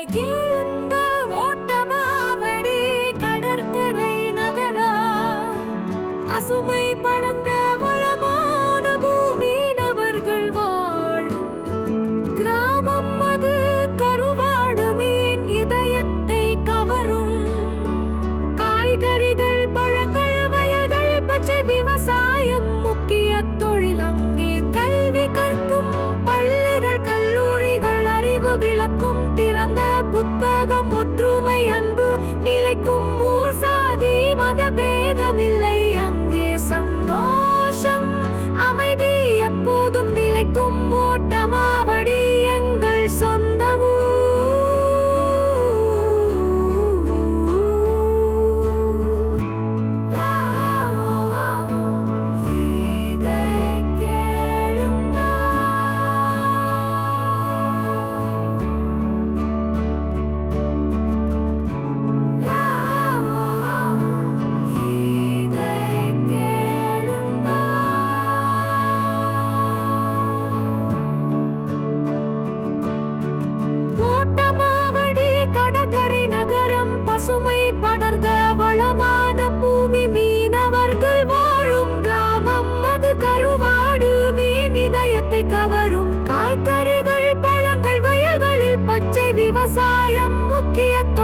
கீழ்ந்த ஓட்டமாவடி கடற்கரை நகரா அசுமை பழந்த வளமான பூமி நபர்கள் வாழும் கிராமம் அது கருவாடு மீன் இதயத்தை கவரும் காய்கறிகள் பழங்கள் வயல்கள் பச்சை விவசாயம் முக்கிய தொழில் அங்கே கல்வி கற்கும் பள்ளிகள் கல்லூரிகள் அறிவு விளக்கும் திறந்த புத்தகம் ஒற்றுமை அன்பு நிலைக்கும் ஊர் சாதி மத பேதமில்லை அங்கே சந்தோஷம் அமைதி எப்போதும் நிலைக்கும் ஓட்டமாவடி எங்கள் சொந்த ஊர். இதைக் கேளுங்கள். இதைக் கேளுங்கள். ஓட்டமாவடி கடற்கரை நகரம் பசுமை படர்ந்த வளமான பூமி மீனவர்கள் வாழும் கிராமம் அது கருவாடு மீன் இதயத்தை கவரும் காய்கறிகள் பழங்கள் வயல்களில் பச்சை விவசாயம் முக்கிய